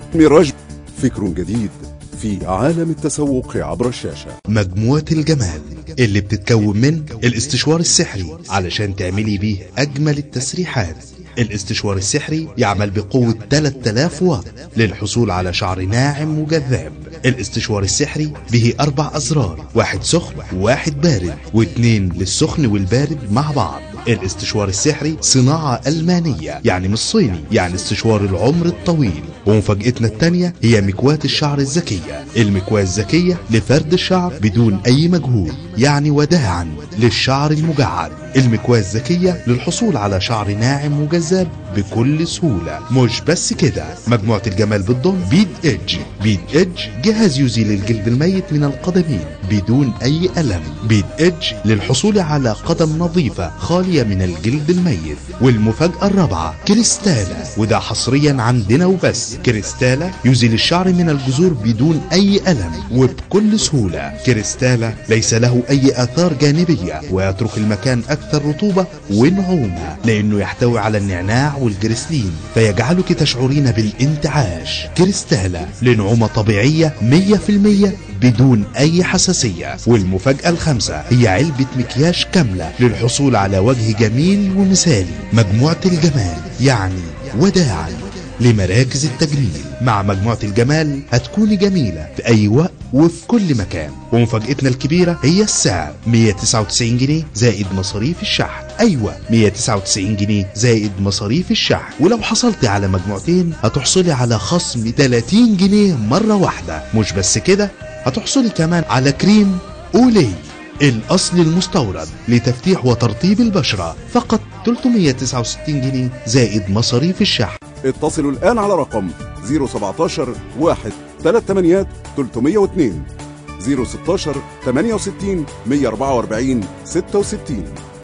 ميراج فكر جديد في عالم التسوق عبر الشاشة مجموعة الجمال اللي بتتكون من الاستشوار السحري علشان تعملي بيه أجمل التسريحات الاستشوار السحري يعمل بقوة 3000 واط للحصول على شعر ناعم وجذاب الاستشوار السحري به أربع أزرار واحد سخن وواحد بارد واثنين للسخن والبارد مع بعض الاستشوار السحري صناعة ألمانية يعني مش صيني يعني استشوار العمر الطويل ومفاجأتنا التانية هي مكواة الشعر الذكية المكواة الذكية لفرد الشعر بدون أي مجهود يعني وداعا للشعر المجعد المكواة الذكية للحصول على شعر ناعم وجذاب بكل سهولة مش بس كده مجموعة الجمال بتضم بيد ايدج بيد ايدج جهاز يزيل الجلد الميت من القدمين بدون اي ألم بيد ايدج للحصول على قدم نظيفة خالية من الجلد الميت والمفاجأة الرابعة كريستالا وده حصريا عندنا وبس كريستالا يزيل الشعر من الجذور بدون اي ألم وبكل سهولة كريستالا ليس له اي اثار جانبية ويترك المكان اكثر رطوبة ونعومة لانه يحتوي على النعناع والجريسلين فيجعلك تشعرين بالانتعاش كريستالا لنعومة طبيعية 100% بدون اي حساسية والمفاجأة الخامسة هي علبة مكياج كاملة للحصول على وجه جميل ومثالي مجموعة الجمال يعني وداعا لمراكز التجميل مع مجموعة الجمال هتكوني جميلة في أي وقت وفي كل مكان ومفاجأتنا الكبيرة هي السعر 199 جنيه زائد مصاريف الشحن أيوة 199 جنيه زائد مصاريف الشحن ولو حصلت على مجموعتين هتحصلي على خصم 30 جنيه مرة واحدة مش بس كده هتحصلي كمان على كريم أولي الأصل المستورد لتفتيح وترطيب البشرة فقط 369 جنيه زائد مصاريف الشحن اتصلوا الآن على رقم 017 1 38 302 016 68 144 66